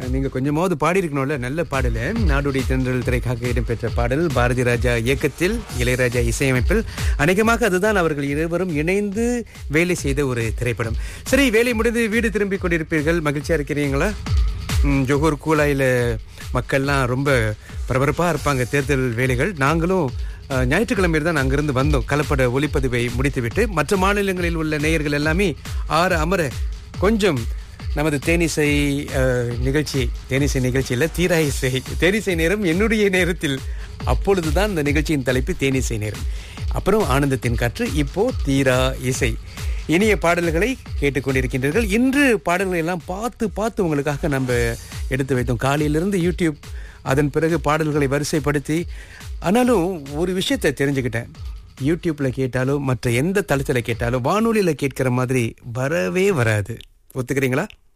நீங்க கொஞ்சமாவது பாடியிருக்கணும்ல நல்ல பாடல நாடுடைய தென்றல் திரைக்காக இடம்பெற்ற பாடல் பாரதி ராஜா இயக்கத்தில் இளையராஜா இசையமைப்பில் அநேகமாக அதுதான் அவர்கள் இருவரும் இணைந்து வேலை செய்த ஒரு திரைப்படம் சரி வேலை முடிந்து வீடு திரும்பி கொண்டிருப்பீர்கள் மகிழ்ச்சியா இருக்கிறீங்களா ம், ஜோஹர் கூலாயில மக்கள்லாம் ரொம்ப பரபரப்பா இருப்பாங்க தேர்தல் வேலைகள் நாங்களும் அஹ், ஞாயிற்றுக்கிழமை தான் அங்கிருந்து வந்தோம் கலப்பட ஒளிப்பதிவை முடித்துவிட்டு மற்ற மாநிலங்களில் உள்ள நேயர்கள் எல்லாமே ஆற அமர கொஞ்சம் நமது தேனிசை அஹ், நிகழ்ச்சி தேனிசை நிகழ்ச்சியில் தீரா இசை தேனிசை நேரம் என்னுடைய நேரத்தில் அப்பொழுதுதான் இந்த நிகழ்ச்சியின் தலைப்பு தேனிசை நேரம் அப்புறம் ஆனந்தத்தின் காற்று இப்போ தீரா இசை இனிய பாடல்களை கேட்டுக்கொண்டிருக்கின்றீர்கள் இன்று பாடல்களை எல்லாம் பார்த்து பார்த்து உங்களுக்காக நம்ம எடுத்து வைத்தோம் காலையிலிருந்து யூடியூப் அதன் பிறகு பாடல்களை வரிசைப்படுத்தி ஆனாலும் ஒரு விஷயத்தை தெரிஞ்சுக்கிட்டேன் யூடியூப்ல கேட்டாலும் மற்ற எந்த தளத்தில் கேட்டாலும் வானொலியில் கேட்கிற மாதிரி வரவே வராது ஒத்துக்கிறீங்களா